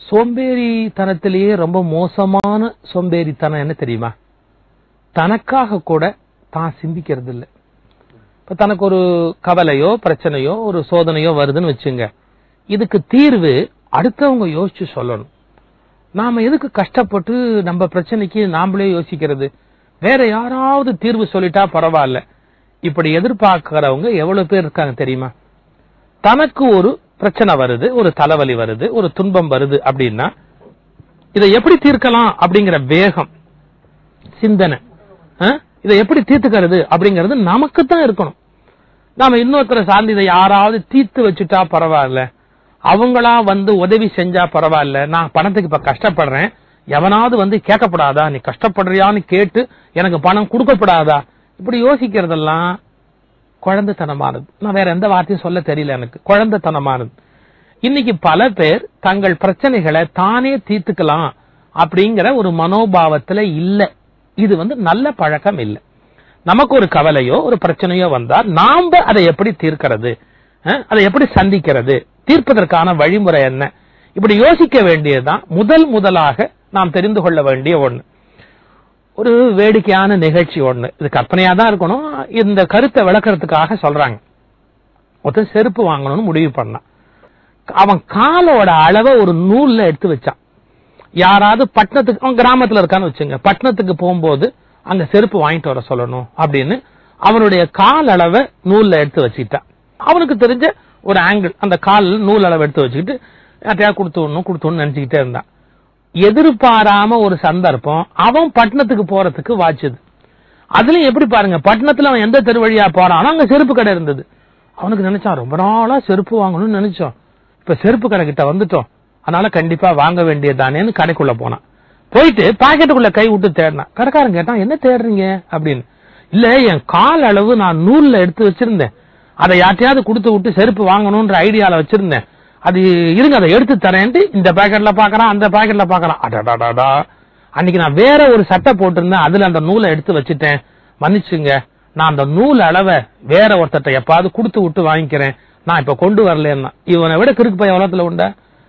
சோம்பேறித்தனத்திலேயே ரொம்ப மோசமான சோம்பேறித்தனம் என்ன தெரியுமா தனக்காக கூட தான் சிந்திக்கிறது இல்ல இப்ப தனக்கு ஒரு கவலையோ பிரச்சனையோ ஒரு சோதனையோ வருதுன்னு வச்சுங்க இதுக்கு தீர்வு அடுத்தவங்க யோசிச்சு சொல்லணும் நாம எதுக்கு கஷ்டப்பட்டு நம்ம பிரச்சனைக்கு நாமளே யோசிக்கிறது வேற யாராவது தீர்வு சொல்லிட்டா பரவாயில்ல இப்படி எதிர்பார்க்கிறவங்க எவ்வளவு பேர் இருக்காங்க தெரியுமா தனக்கு ஒரு பிரச்சனை வருது ஒரு தலைவலி வருது ஒரு துன்பம் வருது அப்படின்னா இதை எப்படி தீர்க்கலாம் அப்படிங்கிற வேகம் சிந்தனை ஆ? இதை எப்படி தீர்த்துக்கிறது அப்படிங்கிறது நமக்கு தான் இருக்கணும் நாம இன்னொருத்தரை சார்ந்து இதை யாராவது தீர்த்து வச்சுட்டா பரவாயில்ல அவங்களா வந்து உதவி செஞ்சா பரவாயில்ல நான் பணத்துக்கு இப்ப கஷ்டப்படுறேன் எவனாவது வந்து கேட்கப்படாதா நீ கஷ்டப்படுறியான்னு கேட்டு எனக்கு பணம் கொடுக்கப்படாதா இப்படி யோசிக்கிறதெல்லாம் குழந்தைத்தனமானது நான் வேற எந்த வார்த்தையும் சொல்ல தெரியல எனக்கு குழந்தைத்தனமானது இன்னைக்கு பல பேர் தங்கள் பிரச்சனைகளை தானே தீர்த்துக்கலாம் அப்படிங்கிற ஒரு மனோபாவத்துல இல்ல இது வந்து நல்ல பழக்கம் இல்ல நமக்கு ஒரு கவலையோ ஒரு பிரச்சனையோ வந்தா நாம அதை எப்படி தீர்க்கிறது அஹ், அதை எப்படி சந்திக்கிறது தீர்ப்பதற்கான வழிமுறை என்ன இப்படி யோசிக்க வேண்டியதுதான் முதல் முதலாக நாம் தெரிந்து கொள்ள வேண்டிய ஒண்ணு ஒரு வேடிக்கையான நிகழ்ச்சி ஒண்ணு இது கற்பனையா தான் இருக்கணும் இந்த கருத்தை விளக்கறதுக்காக சொல்றாங்க ஒருத்தன் செருப்பு வாங்கணும்னு முடிவு பண்ணான் அவன் காலோட அளவை ஒரு நூல்ல எடுத்து வச்சான் யாராவது பட்டணத்துக்கு அவன் கிராமத்துல இருக்கான்னு வச்சுங்க பட்டணத்துக்கு போகும்போது அங்க செருப்பு வாங்கிட்டு வர சொல்லணும் அப்படின்னு அவனுடைய கால் அளவை நூல்ல எடுத்து வச்சுக்கிட்டான் அவனுக்கு தெரிஞ்ச ஒரு ஆங்கிள் அந்த கால் நூல் அளவு எடுத்து வச்சுக்கிட்டு யார்ட்டையா கொடுத்து விடணும் கொடுத்து விடணும்னு நினைச்சுக்கிட்டே இருந்தான் எதிர்பாராம ஒரு சந்தர்ப்பம் அவன் பட்டணத்துக்கு போறதுக்கு வாச்சுது அதுலயும் எப்படி பாருங்க பட்டணத்துல அவன் எந்த தெரு வழியா போறானோ அங்க செருப்பு கடை இருந்தது அவனுக்கு நினைச்சான் ரொம்ப நாளா செருப்பு வாங்கணும்னு நினைச்சோம் இப்ப செருப்பு கடை கிட்ட வந்துட்டோம் அதனால கண்டிப்பா வாங்க வேண்டியதானேன்னு கடைக்குள்ள போனான் போயிட்டு பாக்கெட்டுக்குள்ள கை விட்டு தேடினான் கடைக்காரன் கேட்டான் என்ன தேடுறீங்க அப்படின்னு இல்ல என் கால் அளவு நான் நூல்ல எடுத்து வச்சிருந்தேன் அதை யார்ட்டையாவது கொடுத்து விட்டு செருப்பு வாங்கணும்ன்ற ஐடியால வச்சிருந்தேன் அது இருங்க அதை எடுத்து தரேன்ட்டு இந்த பாக்கெட்ல பாக்குறான் அந்த பாக்கெட்ல பாக்குறான் அடடாடாடா அன்னைக்கு நான் வேற ஒரு சட்டை போட்டிருந்தேன் அதுல அந்த நூலை எடுத்து வச்சுட்டேன் மன்னிச்சுங்க நான் அந்த நூல் அளவை வேற ஒருத்தட்ட எப்பாவது கொடுத்து விட்டு வாங்கிக்கிறேன் நான் இப்ப கொண்டு வரலன்னா இவனை விட கிறுக்கு பையன் உலகத்துல உண்டா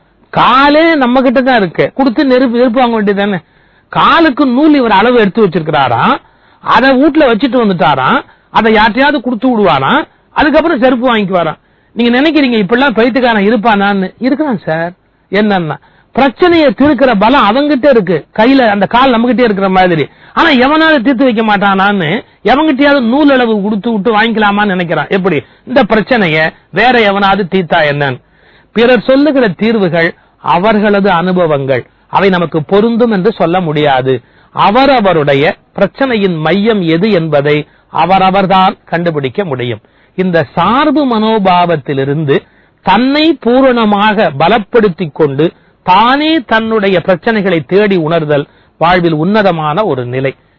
காலே நம்ம கிட்ட தான் இருக்கு கொடுத்து நெருப்பு நெருப்பு வாங்க வேண்டியதானே காலுக்கு நூல் இவர் அளவு எடுத்து வச்சிருக்கிறாராம் அதை வீட்டுல வச்சுட்டு வந்துட்டாராம் அதை யார்ட்டையாவது கொடுத்து விடுவாராம் அதுக்கப்புறம் செருப்பு வாங்கிக்குவாராம் நீங்க நினைக்கிறீங்க இப்படிலாம் பைத்துக்காரன் இருப்பானான்னு இருக்கிறான் சார் என்னன்னா பிரச்சனையை தீர்க்கிற பலம் அவங்கிட்ட இருக்கு கையில அந்த கால் நம்மகிட்டே இருக்கிற மாதிரி ஆனா எவனாவது தீர்த்து வைக்க மாட்டானான்னு எவங்கிட்டயாவது நூல் அளவு கொடுத்து விட்டு வாங்கிக்கலாமான்னு நினைக்கிறான் எப்படி இந்த பிரச்சனைய வேற எவனாவது தீர்த்தா என்னன்னு பிறர் சொல்லுகிற தீர்வுகள் அவர்களது அனுபவங்கள் அவை நமக்கு பொருந்தும் என்று சொல்ல முடியாது அவரவருடைய பிரச்சனையின் மையம் எது என்பதை அவரவர்தான் கண்டுபிடிக்க முடியும் இந்த சார்பு மனோபாவத்திலிருந்து தன்னை பூரணமாக பலப்படுத்திக் கொண்டு தானே தன்னுடைய பிரச்சனைகளை தேடி உணர்தல் வாழ்வில் உன்னதமான ஒரு நிலை